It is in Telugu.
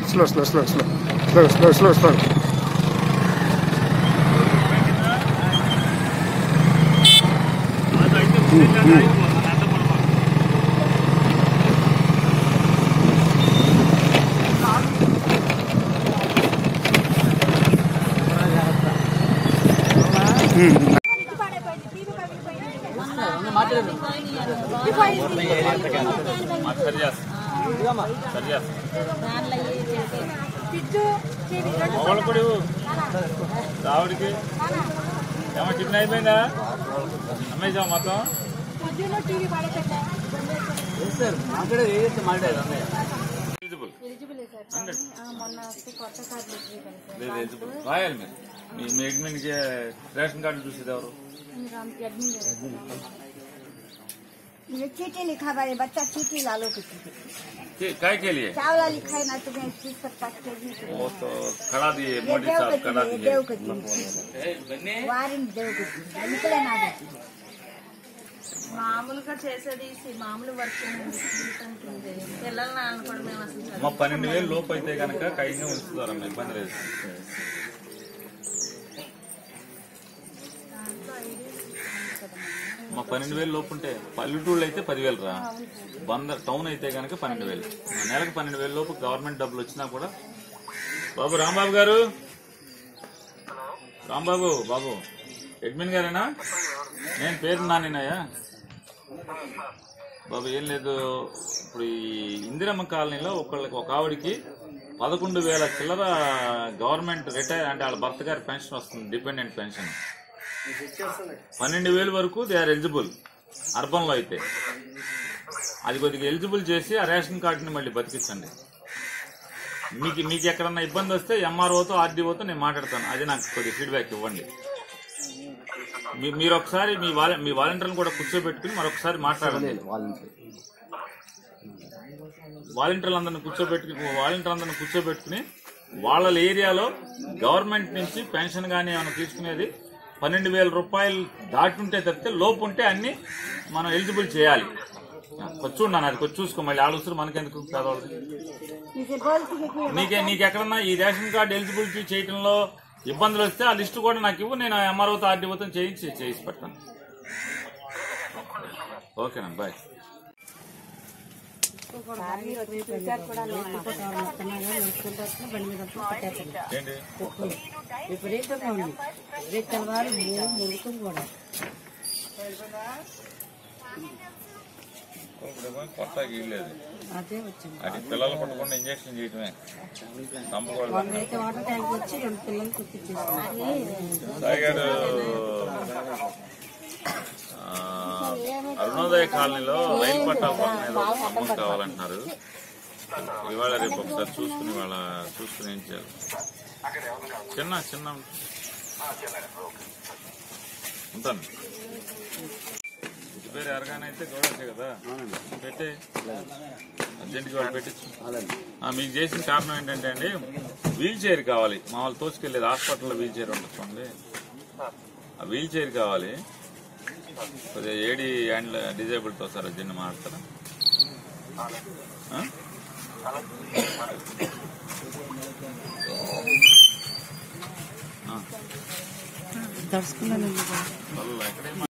Slow slow slow slow slow slow slow slow సరి చేస్తా సరి చేస్తా మొగలు కూడా ఇవ్వు. ఆవిడకి ఏమో టిఫిన్ అయిపోయిందా అమ్మేసాం మొత్తం ఎలిజిబుల్ హండ్రెడ్ మొన్న వస్తే కొత్త కార్డు ఇవ్వాలి సార్ లేదు ఎలిజిబుల్ రాయాలి మీరు మీ మీ అడ్మిన్కి రేషన్ కార్డు చూసేది ఎవరు మీరు అంత అడ్మిన్ చేస్తారు ये चीटी लिखा भाई बच्चा चीटी ला लो किसी की के- काय के लिए चावला लिखा है ना तुम्हें इस चीज का पास के जी वो तो खड़ा दिए ये मोदी देव साहब के खड़ा दिन दिए देव के दिन वारिन देव के दिन निकले ना देती మామూలుగా చేసేది సి- మామూలు వర్క్ ఉంటుంది పిల్లల్ని అనుకోవడం మేము అసలు చదువు- మా పన్నెండు వేలు లోపు అయితే కనుక కైగా ఉంచుతారమ్మా ఇబ్బంది లేదు మా పన్నెండు వేలు లోపు ఉంటే పల్లెటూళ్ళు అయితే పదివేలు రా బంద టౌన్ అయితే కనుక పన్నెండు వేలు నెలకు పన్నెండు వేల లోపు గవర్నమెంట్ డబ్బులు వచ్చినా కూడా బాబు రాంబాబు గారు రాంబాబు బాబు అడ్మిన్ గారేనా నేను పేరు నానేనయ్యా బాబు ఏం లేదు ఇప్పుడు ఈ ఇందిరమ్మ కాలనీలో ఒకళ్ళకి ఒక ఆవిడకి పదకొండు వేల చిల్లర గవర్నమెంట్ రిటైర్ అంటే వాళ్ళ భర్త గారి పెన్షన్ వస్తుంది డిపెండెంట్ పెన్షన్ పన్నెండు వేలు వరకు దే ఆర్ ఎలిజిబుల్ అర్బన్ లో అయితే అది కొద్దిగా ఎలిజిబుల్ చేసి ఆ రేషన్ కార్డుని మళ్ళీ బతికించండి మీకు మీకు ఎక్కడన్నా ఇబ్బంది వస్తే ఎంఆర్ఓతో ఆర్డీఓతో నేను మాట్లాడతాను అది నాకు కొద్దిగా ఫీడ్బ్యాక్ ఇవ్వండి మీ- మీరు ఒకసారి మీ వాల- మీ వాలంటీర్ని కూడా కూర్చోబెట్టుకుని మరొకసారి మాట్లాడండి వాలంటీర్లు అందరిని కూర్చోబెట్టుకుని వాలంటీర్ అందరిని కూర్చోబెట్టుకుని వాళ్ళ ఏరియాలో గవర్నమెంట్ నుంచి పెన్షన్ కానీ ఏమైనా తీసుకునేది పన్నెండు వేల రూపాయలు దాటుంటే తప్పితే లోపు ఉంటే అన్ని మనం ఎలిజిబుల్ చేయాలి కొంచెం ఉన్నాను అది కొంచెం చూసుకో మళ్ళీ ఆలోచన మనకెందుకు పేదవాళ్ళకి इसे बोलती है कि నీకే నీకు ఎక్కడన్నా ఈ రేషన్ కార్డు ఎలిజిబిలిటీ చేయడంలో ఇబ్బందులు వస్తే ఆ లిస్టు కూడా నాకు ఇవ్వు నేను ఎంఆర్ఓతో ఆర్డీఓతో చేయించి చేసి పెడతాను ఓకేనా బాయ్ ఏంటి విపరీతంగా ఉంది రేపు తెల్లవారు మూడు ముడుకుని కూడా ఇప్పుడేమో కొత్తగా ఇల్లేదు అదే వచ్చింది అది పిల్లలు పట్టకుండా ఇంజక్షన్ చేయటమే చంపకూడదు అయితే వాటర్ ట్యాంక్ వచ్చి రెండు పిల్లలు కుట్టించేసారు తాగాడు ఆ, అరుణోదయ కాలనీలో రైలు పట్టాల పక్కన ఏదో ఒక స్తంభం కావాలంటున్నారు ఇవాళ రేపు ఒకసారి చూసుకుని వాళ్ళ చూసుకుని ఏం చేయాలి చిన్న చిన్న ఉంటాను ఇంటి పేరు ఎరగానైతే గౌరవే కదా పెట్టే అర్జెంట్గా వాళ్ళు పెట్టించు ఆ, మీకు చేసిన కారణం ఏంటంటే అండి వీల్ చైర్ కావాలి మా వాళ్ళు తోసుకెళ్ళేది హాస్పిటల్లో వీల్ చైర్ ఉంటుంది ఆ వీల్ చైర్ కావాలి కొద్దిగా ఏడి హ్యాండ్ డిజేబుల్తో సార్ అర్జెంట్ మాట్లాడతారా ఆ? ఆ. దడుచుకున్నాను వాళ్ళు ఎక్కడేం